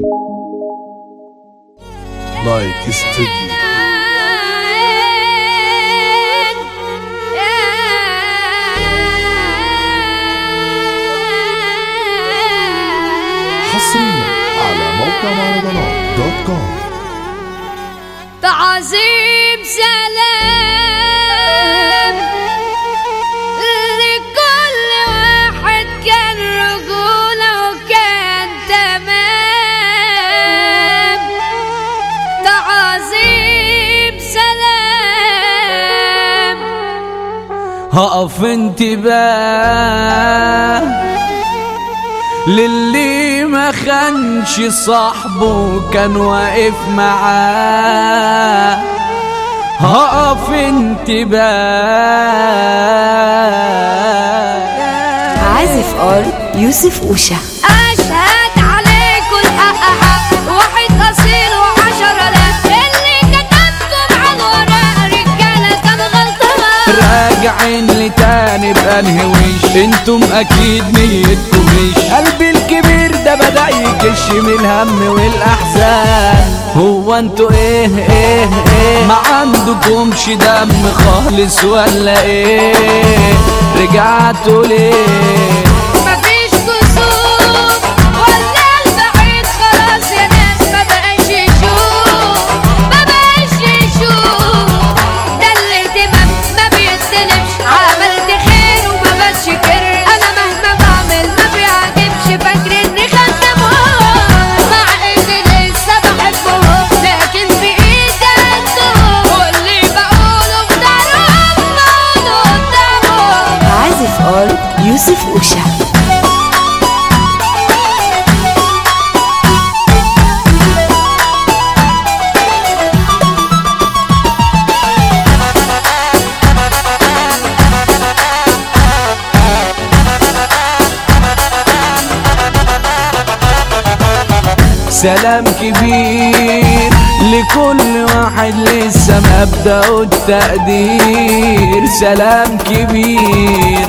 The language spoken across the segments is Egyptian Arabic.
لايك استوديو حصريا على موقع مهرجانات دوت كوم تعظيم سلام لكل واحد كان رجولة وكان تمام تعظيم سلام هقف انتباه للي ما خانش صاحبه كان واقف معاه هقف انتباه عازف ار يوسف اوشا أشهد عليكم الحق حق واحد أصيل وعشرة لا اللي كتبتم على الورق رجالة كان غلطان راجعين لتاني بأنهي وش انتم اكيد نيتكم مش قلبي الكبير ده بدأ يكش من الهم والاحزان هو انتوا ايه ايه ايه ما عندكمش دم خالص ولا ايه رجعتوا ليه مفيش كسوف ولا البعيد خلاص يا ناس ما بقاش يشوف ما بقاش يشوف ده الاهتمام ما بيتسلبش عملت خير وما بتشكر انا مهما بعمل ما بيعجبش فاكر اني خدمهم مع اني لسه بحبهم لكن في ايدي عندهم واللي بقوله في دارهم بقوله قدامهم عازف ار يوسف اوشا سلام كبير لكل واحد لسه مبدأ التقدير سلام كبير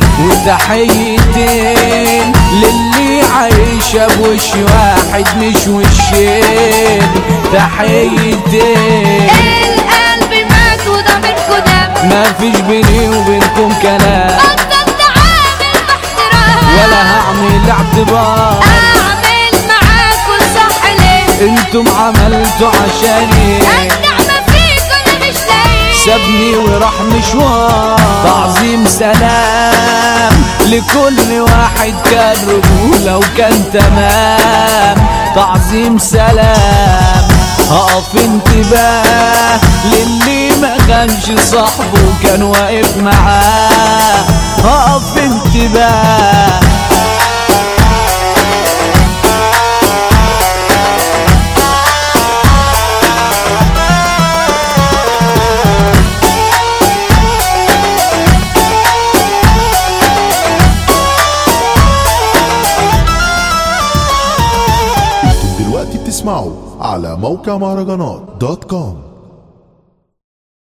وتحيتين للي عايشة بوش واحد مش وشين تحيتين القلب مات وضميركوا دم مفيش بيني وبينكم كلام بطل تعامل باحترام ولا هعمل اعتبار اعمل معاكوا صح ليه انتم عملتوا عشاني النعمة فيكوا انا مش لاقيه سابني وراح مشوار تعظيم سلام لكل واحد كان رجولة وكان تمام تعظيم سلام هقف انتباه للي ما كانش صاحبه كان واقف معاه هقف انتباه انتم دلوقتي بتسمعوا على موقع مهرجانات دوت كوم